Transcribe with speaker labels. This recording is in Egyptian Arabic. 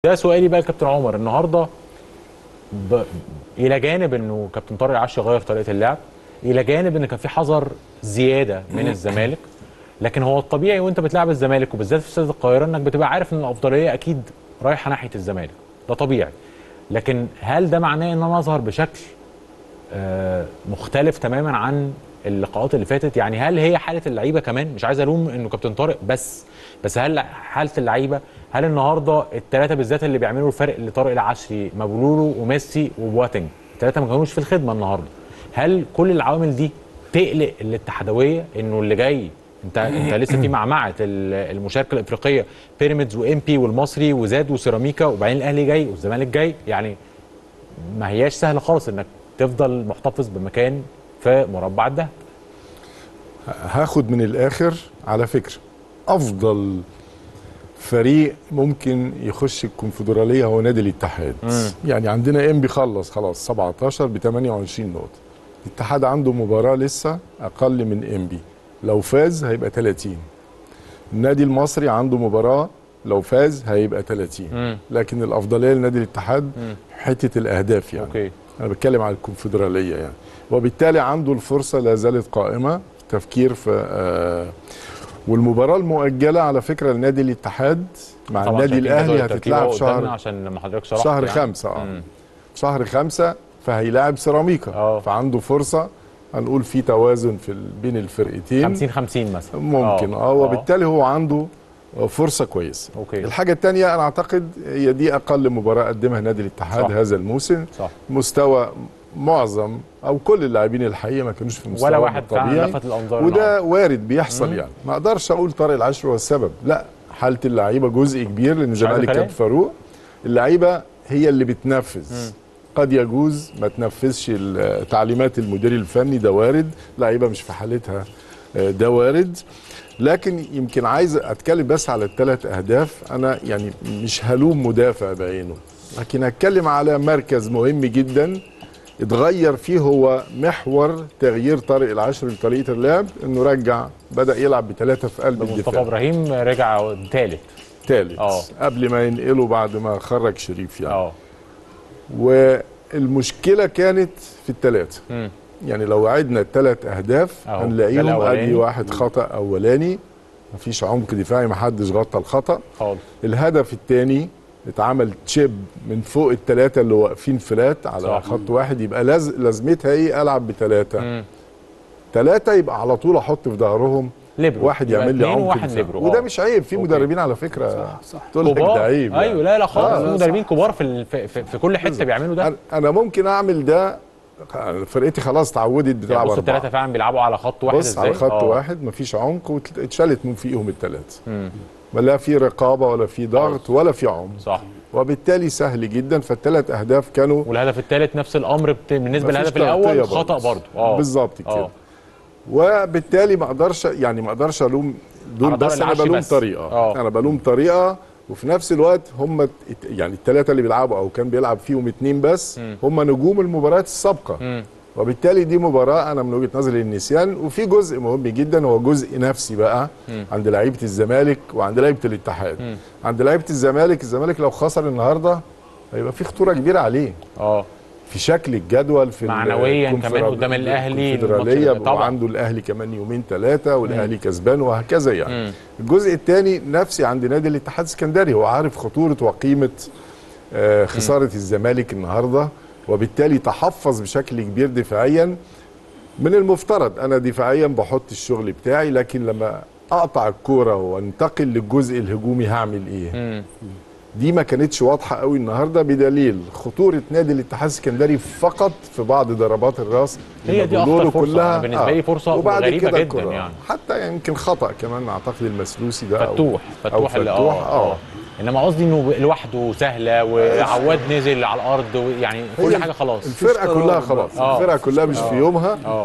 Speaker 1: ده سؤالي بقى لكابتن عمر النهارده ب... الى جانب انه كابتن طارق العشري غير طريقه اللعب الى جانب ان كان في حذر زياده من الزمالك لكن هو الطبيعي وانت بتلعب الزمالك وبالذات في استاد القاهره انك بتبقى عارف ان الافضليه اكيد رايحه ناحيه الزمالك ده طبيعي لكن هل ده معناه ان انا اظهر بشكل آه، مختلف تماما عن اللقاءات اللي فاتت يعني هل هي حاله اللعيبه كمان مش عايز الوم انه كابتن طارق بس بس هل حاله اللعيبه هل النهارده الثلاثه بالذات اللي بيعملوا الفرق لطارق العشري مبلولو وميسي وبواتنج الثلاثه ما كانوش في الخدمه النهارده هل كل العوامل دي تقلق الاتحادويه انه اللي جاي انت انت لسه في معمعه ال- المشاركه الافريقيه بيراميدز وام بي والمصري وزاد وسيراميكا وبعدين الاهلي جاي والزمالك جاي يعني ما هياش سهل خالص انك تفضل محتفظ بمكان في مربع الذهب
Speaker 2: هاخد من الاخر على فكره افضل فريق ممكن يخش الكونفدراليه هو نادي الاتحاد يعني عندنا ام بيخلص خلاص 17 ب 28 نقطه الاتحاد عنده مباراه لسه اقل من ام بي لو فاز هيبقى 30 النادي المصري عنده مباراه لو فاز هيبقى 30 لكن الافضليه لنادي الاتحاد حته الاهداف يعني
Speaker 1: اوكي
Speaker 2: انا بتكلم على الكونفدراليه يعني وبالتالي عنده الفرصه لا زالت قائمه تفكير في آه والمباراه المؤجله على فكره لنادي الاتحاد مع
Speaker 1: طبعاً
Speaker 2: النادي
Speaker 1: شايفين جدول
Speaker 2: الاهلي
Speaker 1: الترتيب
Speaker 2: هتتلعب
Speaker 1: أهو قدامنا
Speaker 2: شهر
Speaker 1: عشان لما حضرتك شرحت
Speaker 2: شهر
Speaker 1: يعني.
Speaker 2: خمسة اه
Speaker 1: مم.
Speaker 2: شهر خمسة فهيلاعب سيراميكا
Speaker 1: آه.
Speaker 2: فعنده فرصة هنقول في توازن في ال- بين الفرقتين
Speaker 1: 50 50 مثلا
Speaker 2: ممكن اه وبالتالي هو عنده فرصة كويسة
Speaker 1: أوكي.
Speaker 2: الحاجة الثانية أنا أعتقد هي دي أقل مباراة قدمها نادي الاتحاد
Speaker 1: صح.
Speaker 2: هذا الموسم
Speaker 1: صح
Speaker 2: مستوى معظم او كل اللاعبين الحقيقه ما كانوش في مستوى
Speaker 1: ولا واحد فعلا
Speaker 2: طبيعي
Speaker 1: لفت الانظار
Speaker 2: وده
Speaker 1: النهاردة.
Speaker 2: وارد بيحصل يعني ما اقدرش اقول طارق العشر هو السبب لا حاله اللعيبه جزء كبير لان
Speaker 1: عايز
Speaker 2: الزمالك
Speaker 1: كلام.
Speaker 2: كابتن فاروق اللعيبه هي اللي بتنفذ قد يجوز ما تنفذش ال- تعليمات المدير الفني ده وارد لعيبه مش في حالتها آه، ده وارد لكن يمكن عايز اتكلم بس على الثلاث اهداف انا يعني مش هلوم مدافع بعينه لكن هتكلم على مركز مهم جدا اتغير فيه هو محور تغيير طارق العشر لطريقه اللعب انه رجع بدا يلعب بثلاثه في قلب
Speaker 1: مصطفى
Speaker 2: الدفاع
Speaker 1: ابراهيم رجع ثالث
Speaker 2: ثالث
Speaker 1: آه.
Speaker 2: قبل ما ينقله بعد ما خرج شريف يعني
Speaker 1: اه
Speaker 2: والمشكله كانت في الثلاثه
Speaker 1: مم.
Speaker 2: يعني لو عدنا الثلاث اهداف
Speaker 1: أهو. ده
Speaker 2: هنلاقيهم
Speaker 1: الأولاني.
Speaker 2: ادي واحد خطا اولاني مفيش عمق دفاعي محدش غطى الخطا
Speaker 1: خالص
Speaker 2: الهدف الثاني اتعمل تشيب من فوق الثلاثه اللي واقفين فلات على
Speaker 1: صح.
Speaker 2: خط واحد يبقى لاز... لازمتها ايه العب بثلاثه
Speaker 1: مم.
Speaker 2: ثلاثه يبقى على طول احط في ظهرهم
Speaker 1: ليبرو
Speaker 2: واحد
Speaker 1: يبقى
Speaker 2: يعمل لي
Speaker 1: اتنين
Speaker 2: عمق
Speaker 1: وواحد
Speaker 2: دفاع.
Speaker 1: ليبرو
Speaker 2: وده
Speaker 1: آه.
Speaker 2: مش عيب في
Speaker 1: أوكي.
Speaker 2: مدربين على فكره صح صح تقول لك
Speaker 1: كبار
Speaker 2: ده عيب يعني.
Speaker 1: ايوه لا لا خالص
Speaker 2: آه،
Speaker 1: في
Speaker 2: لا،
Speaker 1: مدربين كبار في, ال- في, في, في كل حته بيعملوا ده
Speaker 2: أنا- انا ممكن اعمل ده فرقتي خلاص اتعودت
Speaker 1: يعني
Speaker 2: بتلعب
Speaker 1: بص
Speaker 2: اربعه
Speaker 1: الثلاثه فعلا بيلعبوا على خط واحد
Speaker 2: بص
Speaker 1: ازاي
Speaker 2: على خط
Speaker 1: آه.
Speaker 2: واحد مفيش عمق واتشالت من فيهم الثلاثه
Speaker 1: مم.
Speaker 2: لا في رقابه ولا في ضغط ولا في عمق
Speaker 1: صح
Speaker 2: وبالتالي سهل جدا فالثلاث اهداف كانوا
Speaker 1: والهدف الثالث نفس الامر بت... بالنسبه
Speaker 2: مفيش
Speaker 1: للهدف
Speaker 2: تغطية
Speaker 1: الاول خطا
Speaker 2: برضه.
Speaker 1: برضه اه
Speaker 2: بالظبط كده
Speaker 1: اه
Speaker 2: وبالتالي ما اقدرش يعني ما اقدرش الوم دول
Speaker 1: على طارق
Speaker 2: بس انا
Speaker 1: العشري
Speaker 2: بلوم
Speaker 1: بس.
Speaker 2: طريقه
Speaker 1: آه.
Speaker 2: انا بلوم طريقه وفي نفس الوقت هم الت- يعني الثلاثه اللي بيلعبوا او كان بيلعب فيهم اثنين بس هم نجوم المباريات السابقه
Speaker 1: مم.
Speaker 2: وبالتالي دي مباراه انا من وجهه نظري للنسيان وفي جزء مهم جدا هو جزء نفسي بقى عند لعيبه الزمالك وعند لعيبه الاتحاد عند لعيبه الزمالك الزمالك لو خسر النهارده هيبقى في خطوره كبيره عليه
Speaker 1: اه
Speaker 2: في شكل الجدول في
Speaker 1: معنوياً
Speaker 2: الكونفدرال-
Speaker 1: كمان قدام الأهلي
Speaker 2: الكونفدراليه
Speaker 1: الماتش- طبعاً.
Speaker 2: وعنده الاهلي كمان يومين ثلاثه والاهلي كسبان وهكذا يعني الجزء الثاني نفسي عند نادي الاتحاد السكندري هو عارف خطوره وقيمه آه، خساره الزمالك النهارده وبالتالي تحفظ بشكل كبير دفاعيا من المفترض انا دفاعيا بحط الشغل بتاعي لكن لما اقطع الكوره وانتقل للجزء الهجومي هعمل ايه
Speaker 1: مم.
Speaker 2: دي ما كانتش واضحه قوي النهارده بدليل خطوره نادي الاتحاد السكندري فقط في بعض ضربات الراس
Speaker 1: هي دي
Speaker 2: المبلولو
Speaker 1: أخطر فرصة. أنا بالنسبة لي فرصة
Speaker 2: وبعد
Speaker 1: غريبة
Speaker 2: كده
Speaker 1: جداً
Speaker 2: الكرة.
Speaker 1: يعني.
Speaker 2: حتى يمكن خطا كمان اعتقد المسلوسي ده أو-
Speaker 1: فتوح
Speaker 2: أو
Speaker 1: فتوح اللي
Speaker 2: فتوح
Speaker 1: اه اه انما قصدي انه لوحده سهله وعواد نزل على الارض يعني كل
Speaker 2: هي
Speaker 1: حاجه خلاص
Speaker 2: الفرقه كلها خلاص
Speaker 1: آه.
Speaker 2: الفرقه كلها مش في يومها